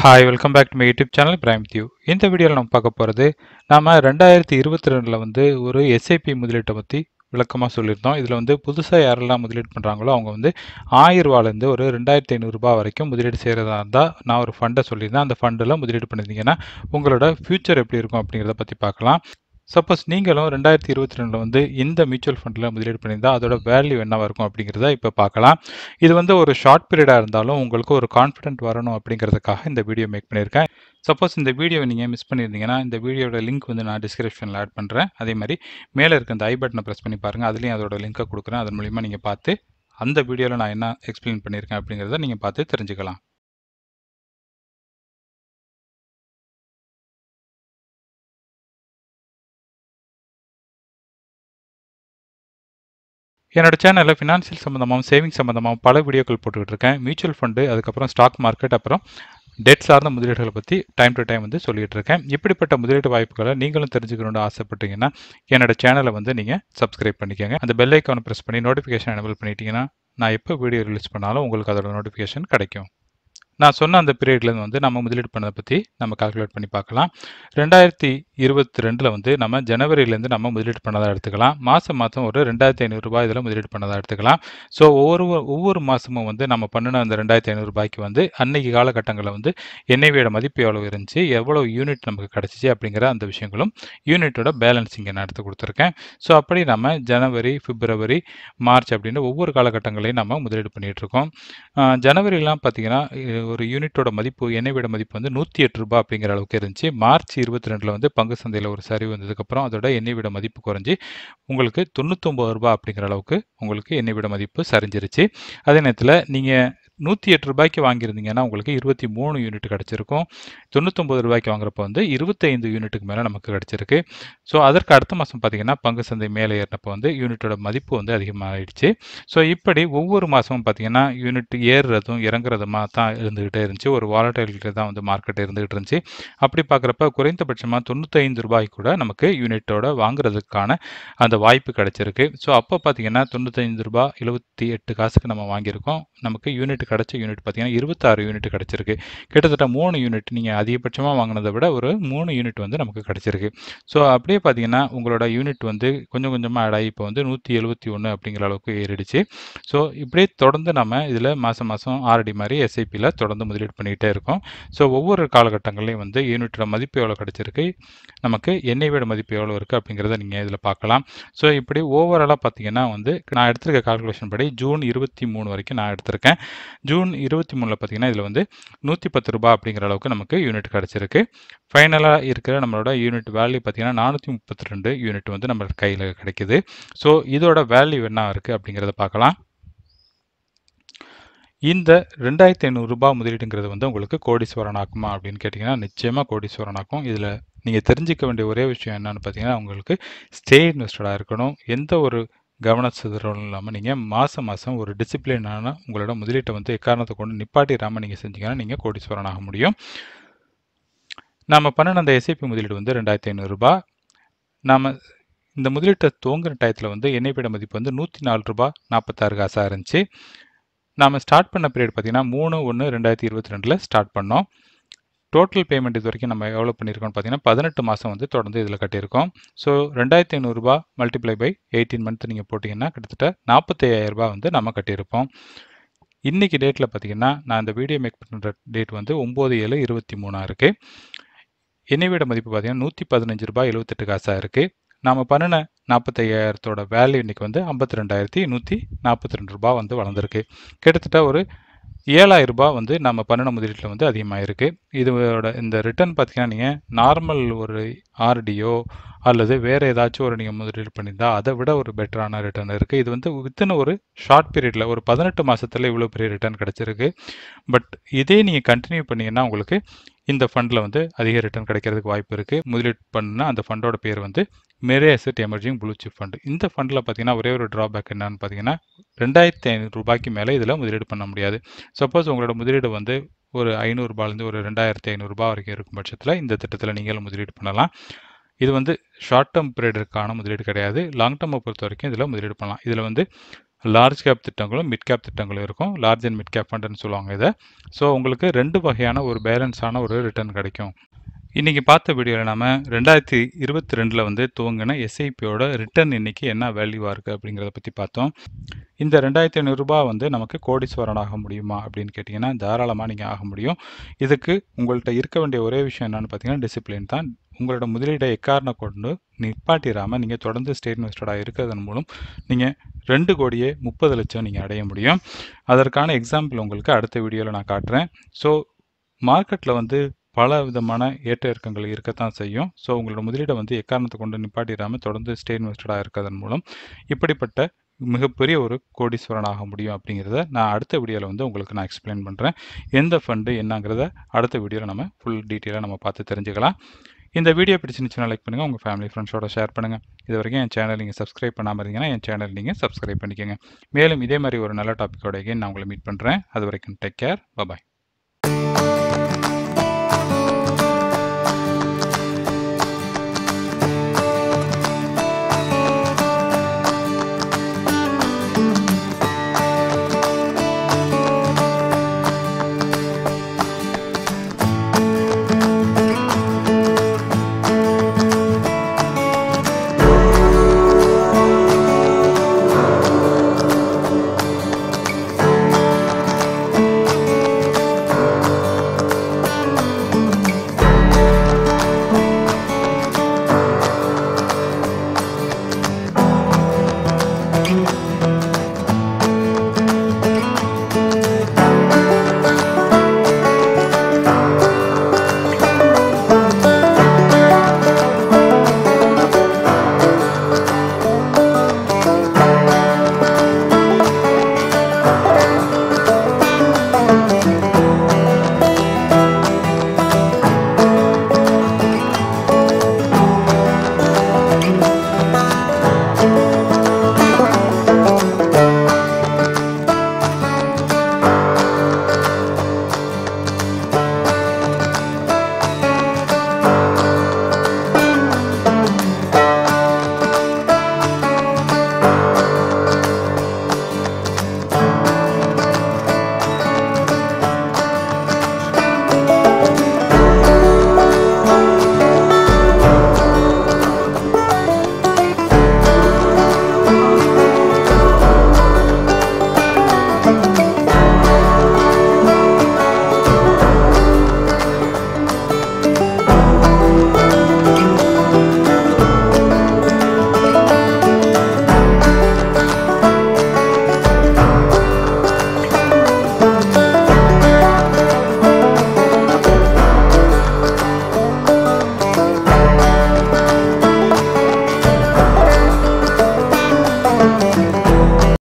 hi welcome back to my YouTube channel பிரைம் டியூ இந்த வீடியோவில் நம்ம பார்க்க போகிறது நாம் ரெண்டாயிரத்தி இருபத்தி ரெண்டில் வந்து ஒரு எஸ்ஐபி முதலீட்டை பற்றி விளக்கமாக சொல்லியிருந்தோம் இதில் வந்து புதுசாக யாரெல்லாம் முதலீடு பண்ணுறாங்களோ அவங்க வந்து ஆயிரம் ரூபாலேருந்து ஒரு ரெண்டாயிரத்தி ஐநூறுரூபா வரைக்கும் முதலீடு செய்கிறதா இருந்தால் நான் ஒரு ஃபண்டை சொல்லியிருந்தேன் அந்த ஃபண்டில் முதலீடு பண்ணியிருந்தீங்கன்னா உங்களோட ஃப்யூச்சர் எப்படி இருக்கும் அப்படிங்கிறத பற்றி பார்க்கலாம் சப்போஸ் நீங்களும் ரெண்டாயிரத்தி இருபத்தி ரெண்டில் வந்து இந்த மியூச்சுவல் ஃபண்டில் முதலீடு பண்ணியிருந்தால் அதோட வேல்யூ என்னவாக இருக்கும் அப்படிங்கிறத இப்போ பார்க்கலாம் இது வந்து ஒரு ஷார்ட் பீரியடாக இருந்தாலும் உங்களுக்கு ஒரு கான்ஃபிடென்ட் வரணும் அப்படிங்கிறதுக்காக இந்த வீடியோ மேக் பண்ணியிருக்கேன் சப்போஸ் இந்த வீடியோவை நீங்கள் மிஸ் பண்ணியிருந்தீங்கன்னா இந்த வீடியோட லிங்க் வந்து நான் டிஸ்கிரிப்ஷனில் ஆட் பண்ணுறேன் அதே மாதிரி மேலே இருக்க இந்த ஐ பட்டனை ப்ரெஸ் பண்ணி பாருங்கள் அதுலேயும் அதோட லிங்க்கை கொடுக்குறேன் அதன் மூலிமா நீங்கள் பார்த்து அந்த வீடியோவில் நான் என்ன எக்ஸ்பிளைன் பண்ணியிருக்கேன் அப்படிங்கிறத நீங்கள் பார்த்து தெரிஞ்சுக்கலாம் என்னோட சேனலில் ஃபினான்ஷியல் சம்மந்தமாகவும் சேவிங் சம்மந்தமாகவும் பல வீடியோக்கள் போட்டுக்கிட்டு இருக்கேன் மியூச்சுவல் ஃபண்டு அதுக்கப்புறம் ஸ்டாக் மார்க்கெட் அப்புறம் டெட் சார்ந்த முதலீடுகளை பற்றி டைம் டு டைம் வந்து சொல்லிட்டு இருக்கேன் இப்படிப்பட்ட முதலீட்டு வாய்ப்புகளை நீங்களும் தெரிஞ்சுக்கணும்னு ஆசைப்பட்டீங்கன்னா என்னோட சேனலை வந்து நீங்கள் சப்ஸ்கிரைப் பண்ணிக்கோங்க அந்த பெல் ஐக்கானை ப்ரெஸ் பண்ணி நோட்டிஃபிகேஷன் எனபிள் பண்ணிட்டீங்கன்னா நான் எப்போ வீடியோ ரிலீஸ் பண்ணாலும் உங்களுக்கு அதோட நோட்டிஃபிகேஷன் கிடைக்கும் நான் சொன்ன அந்த பீரியட்லேருந்து வந்து நம்ம முதலீடு பண்ணதை பற்றி நம்ம கால்குலேட் பண்ணி பார்க்கலாம் ரெண்டாயிரத்தி இருபத்தி ரெண்டில் வந்து நம்ம ஜனவரியிலேருந்து நம்ம முதலீடு பண்ணதாக எடுத்துக்கலாம் மாதம் மாதம் ஒரு ரெண்டாயிரத்தி ஐநூறுரூபா இதில் முதலீடு பண்ணதாக எடுத்துக்கலாம் ஸோ ஒவ்வொரு ஒவ்வொரு மாதமும் வந்து நம்ம பண்ணின அந்த ரெண்டாயிரத்தி ஐநூறுரூபாய்க்கு வந்து அன்னைக்கு காலகட்டங்களில் வந்து எண்ணெயோட மதிப்பு எவ்வளோ இருந்துச்சு எவ்வளோ யூனிட் நமக்கு கிடச்சிச்சு அப்படிங்கிற அந்த விஷயங்களும் யூனிட்டோட பேலன்சிங் நான் எடுத்து கொடுத்துருக்கேன் ஸோ அப்படி நம்ம ஜனவரி பிப்ரவரி மார்ச் அப்படின்னு ஒவ்வொரு காலகட்டங்களையும் நம்ம முதலீடு பண்ணிகிட்டு இருக்கோம் ஜனவரிலாம் பார்த்தீங்கன்னா ஒரு யூனிட்டோட மதிப்பு எண்ணெய் விட மதிப்பு வந்து நூற்றி எட்டு ரூபாய் அப்படிங்கிற அளவுக்கு இருந்துச்சு மார்ச் இருபத்தி ரெண்டில் வந்து பங்கு சந்தையில் ஒரு சரிவு வந்ததுக்கப்புறம் அதோட எண்ணெய் விட மதிப்பு குறைஞ்சி உங்களுக்கு தொண்ணூத்தொம்பது ரூபாய் அப்படிங்கிற அளவுக்கு உங்களுக்கு எண்ணெய் விட மதிப்பு சரிஞ்சிருச்சு அதே நேரத்தில் நீங்கள் நூற்றி எட்டு ரூபாய்க்கு வாங்கியிருந்தீங்கன்னா உங்களுக்கு இருபத்தி மூணு யூனிட் கிடச்சிருக்கும் தொண்ணூத்தொம்பது ரூபாய்க்கு வாங்குறப்ப வந்து இருபத்தைந்து யூனிட்டுக்கு மேலே நமக்கு கிடச்சிருக்கு ஸோ அதற்கு அடுத்த மாதம் பார்த்தீங்கன்னா பங்கு சந்தை மேலே ஏறினப்போ வந்து யூனிட்டோட மதிப்பு வந்து அதிகமாகிடுச்சு ஸோ இப்படி ஒவ்வொரு மாதமும் பார்த்தீங்கன்னா யூனிட் ஏறுறதும் இறங்குறதுமா தான் இருந்துகிட்டே இருந்துச்சு ஒரு வாலட்டிலிட்டி தான் வந்து மார்க்கெட் இருந்துகிட்டு இருந்துச்சு அப்படி பார்க்குறப்ப குறைந்தபட்சமாக தொண்ணூத்தைந்து ரூபாய் கூட நமக்கு யூனிட்டோட வாங்குறதுக்கான அந்த வாய்ப்பு கிடைச்சிருக்கு ஸோ அப்போ பார்த்தீங்கன்னா தொண்ணூத்தைந்து ரூபாய் எழுபத்தி எட்டு காசுக்கு நம்ம வாங்கியிருக்கோம் நமக்கு யூனிட் கிடச்ச யூனிட் பார்த்தீங்கன்னா இருபத்தாறு யூனிட் கிடச்சிருக்கு கிட்டத்தட்ட மூணு யூனிட் நீங்கள் அதிகபட்சமாக வாங்கினதை விட ஒரு மூணு யூனிட் வந்து நமக்கு கிடச்சிருக்கு ஸோ அப்படியே பார்த்தீங்கன்னா உங்களோட யூனிட் வந்து கொஞ்சம் கொஞ்சமாக ஆட் ஆகி இப்போ வந்து நூற்றி எழுபத்தி ஒன்று அப்படிங்கிற அளவுக்கு ஏறிடுச்சு ஸோ இப்படியே தொடர்ந்து நம்ம இதில் மாதம் மாதம் ஆர்டி மாதிரி எஸ்ஐபியில் தொடர்ந்து முதலீடு பண்ணிக்கிட்டே இருக்கோம் ஸோ ஒவ்வொரு காலகட்டங்களையும் வந்து யூனிட்டோட மதிப்பு எவ்வளோ கிடச்சிருக்கு நமக்கு எண்ணெய் விட மதிப்பு எவ்வளோ இருக்குது அப்படிங்கிறத நீங்கள் இதில் பார்க்கலாம் ஸோ இப்படி ஓவராலாக பார்த்தீங்கன்னா வந்து நான் எடுத்திருக்க கால்குலேஷன் படி ஜூன் இருபத்தி மூணு வரைக்கும் நான் எடுத்திருக்கேன் ஜூன் இருபத்தி மூணில் பார்த்தீங்கன்னா இதில் வந்து நூற்றி பத்து ரூபாய் அப்படிங்கிற அளவுக்கு நமக்கு யூனிட் கிடச்சிருக்கு ஃபைனலாக இருக்கிற நம்மளோட யூனிட் வேல்யூ பார்த்தீங்கன்னா நானூற்றி முப்பத்தி ரெண்டு யூனிட் வந்து நம்ம கையில் கிடைக்குது ஸோ இதோட வேல்யூ என்ன இருக்குது அப்படிங்கிறத பார்க்கலாம் இந்த ரெண்டாயிரத்தி ஐநூறுரூபா முதலீடுங்கிறது வந்து உங்களுக்கு கோடீஸ்வரன் ஆக்குமா அப்படின்னு கேட்டிங்கன்னா நிச்சயமாக கோடீஸ்வரன் ஆக்கும் இதில் நீங்கள் தெரிஞ்சிக்க வேண்டிய ஒரே விஷயம் என்னன்னு பார்த்தீங்கன்னா உங்களுக்கு ஸ்டே இன்வெஸ்டடாக இருக்கணும் எந்த ஒரு கவன சிதறலும் இல்லாமல் நீங்கள் மாதம் மாதம் ஒரு டிசிப்ளினான உங்களோட முதலீட்டை வந்து எக்காரணத்தை கொண்டு நிப்பாட்டிடாமல் நீங்கள் செஞ்சீங்கன்னா நீங்கள் கோடீஸ்வரன் ஆக முடியும் நாம் பண்ணின அந்த எஸ்ஐபி முதலீடு வந்து ரெண்டாயிரத்தி ஐநூறுரூபா நாம் இந்த முதலீட்டை துவங்குற டயத்தில் வந்து எண்ணெய் மதிப்பு வந்து நூற்றி நாலு ரூபா நாற்பத்தாறு காசாக இருந்துச்சு நாம் ஸ்டார்ட் பண்ண பீரியட் பார்த்திங்கன்னா மூணு ஒன்று ரெண்டாயிரத்தி இருபத்தி ரெண்டில் ஸ்டார்ட் பண்ணோம் டோட்டல் பேமெண்ட் இது வரைக்கும் நம்ம எவ்வளோ பண்ணியிருக்கோம்னு பார்த்தீங்கன்னா பதினெட்டு மாதம் வந்து தொடர்ந்து இதில் கட்டியிருக்கோம் ஸோ ரெண்டாயிரத்தி ஐநூறுரூபா மல்டிப்ளை பை எயிட்டீன் மந்த் நீங்கள் போட்டிங்கன்னா கிட்டத்தட்ட நாற்பத்தையாயிரரூபா வந்து நம்ம கட்டியிருப்போம் இன்றைக்கி டேட்டில் பார்த்தீங்கன்னா நான் இந்த வீடியோ மேக் பண்ணுற டேட் வந்து ஒம்பது ஏழு இருபத்தி மூணாக இருக்குது எண்ணெயோட மதிப்பு பார்த்தீங்கன்னா நூற்றி பதினஞ்சு ரூபாய் எழுபத்தெட்டு காசாக இருக்குது நாம் பண்ணின நாற்பத்தையாயிரத்தோட வேல்யூ இன்றைக்கி வந்து ஐம்பத்தி ரெண்டாயிரத்தி நூற்றி நாற்பத்தி ரெண்டு ரூபா வந்து வளர்ந்துருக்கு கிட்டத்தட்ட ஒரு ஏழாயிரம் ரூபாய் வந்து நம்ம பண்ணின முதலீட்டில் வந்து அதிகமாக இருக்குது இதோட இந்த ரிட்டர்ன் பார்த்தீங்கன்னா நீங்கள் நார்மல் ஒரு ஆர்டிஓ அல்லது வேறு ஏதாச்சும் ஒரு நீங்கள் முதலீடு பண்ணியிருந்தா அதை விட ஒரு பெட்டரான ரிட்டர்ன் இருக்குது இது வந்து வித்தின் ஒரு ஷார்ட் பீரியடில் ஒரு பதினெட்டு மாதத்தில் இவ்வளோ பெரிய ரிட்டர்ன் கிடச்சிருக்கு பட் இதே நீங்கள் கண்டினியூ பண்ணிங்கன்னா உங்களுக்கு இந்த ஃபண்டில் வந்து அதிக ரிட்டர்ன் கிடைக்கிறதுக்கு வாய்ப்பு இருக்குது முதலீடு பண்ணால் அந்த ஃபண்டோட பேர் வந்து Mirae asset emerging blue chip fund இந்த ஃபண்டில் பார்த்தீங்கன்னா ஒரே ஒரு ட்ராபேக் என்னன்னு பார்த்தீங்கன்னா ரெண்டாயிரத்தி ஐநூறு ரூபாய்க்கு மேலே இதில் முதலீடு பண்ண முடியாது சப்போஸ் உங்களோட முதலீடு வந்து ஒரு ஐநூறுரூபாலேருந்து ஒரு ரெண்டாயிரத்தி ஐநூறுரூபா வரைக்கும் இருக்கும் பட்சத்தில் இந்த திட்டத்தில் நீங்கள் முதலீடு பண்ணலாம் இது வந்து ஷார்ட் டேர்ம் பீரியடுக்கான முதலீடு கிடையாது லாங் டேர்மை பொறுத்த வரைக்கும் இதில் முதலீடு பண்ணலாம் இதில் வந்து லார்ஜ் கேப் திட்டங்களும் மிட் கேப் திட்டங்களும் இருக்கும் லார்ஜ் அண்ட் மிட் கேப் ஃபண்டுன்னு சொல்லுவாங்க இதை ஸோ உங்களுக்கு ரெண்டு வகையான ஒரு பேலன்ஸான ஒரு ரிட்டர்ன் கிடைக்கும் இன்றைக்கி பார்த்த வீடியோவில் நம்ம ரெண்டாயிரத்தி இருபத்தி ரெண்டில் வந்து துவங்கின எஸ்ஐபியோட ரிட்டர்ன் இன்னைக்கு என்ன வேல்யூவாக இருக்குது அப்படிங்கிறத பற்றி பார்த்தோம் இந்த ரெண்டாயிரத்தி ஐநூறுரூபா வந்து நமக்கு கோடீஸ்வரன் ஆக முடியுமா அப்படின்னு கேட்டிங்கன்னா தாராளமாக நீங்கள் ஆக முடியும் இதுக்கு உங்கள்கிட்ட இருக்க வேண்டிய ஒரே விஷயம் என்னென்னு பார்த்தீங்கன்னா டிசிப்ளின் தான் உங்களோட முதலீடை எக்காரணம் கொண்டு நிப்பாட்டிடாமல் நீங்கள் தொடர்ந்து ஸ்டேட் இன்வெஸ்டடாக இருக்கிறதன் மூலம் நீங்கள் ரெண்டு கோடியே முப்பது லட்சம் நீங்கள் அடைய முடியும் அதற்கான எக்ஸாம்பிள் உங்களுக்கு அடுத்த வீடியோவில் நான் காட்டுறேன் ஸோ மார்க்கெட்டில் வந்து பல விதமான ஏற்ற இறக்கங்கள் இருக்கத்தான் செய்யும் ஸோ உங்களோட முதலீடை வந்து எக்காரணத்தை கொண்டு நிப்பாட்டிடாமல் தொடர்ந்து ஸ்டே இன்வெஸ்டடாக இருக்கிறதன் மூலம் இப்படிப்பட்ட மிகப்பெரிய ஒரு கோடீஸ்வரன் ஆக முடியும் அப்படிங்கிறத நான் அடுத்த வீடியோவில் வந்து உங்களுக்கு நான் எக்ஸ்பிளைன் பண்ணுறேன் எந்த ஃபண்டு என்னங்கிறத அடுத்த வீடியோவில் நம்ம ஃபுல் டீட்டெயிலாக நம்ம பார்த்து தெரிஞ்சுக்கலாம் இந்த வீடியோ பிடிச்சிருந்துச்சுன்னா லைக் பண்ணுங்கள் உங்கள் ஃபேமிலி ஃப்ரெண்ட்ஸோட ஷேர் பண்ணுங்கள் இது வரைக்கும் என் சேனல் நீங்கள் சப்ஸ்கிரைப் பண்ணாமல் இருந்தீங்கன்னா என் சேனல் நீங்கள் சப்ஸ்கிரைப் பண்ணிக்கோங்க மேலும் இதே மாதிரி ஒரு நல்ல டாப்பிக்கோட நான் உங்களை மீட் பண்ணுறேன் அது வரைக்கும் டேக் கேர் பபாய்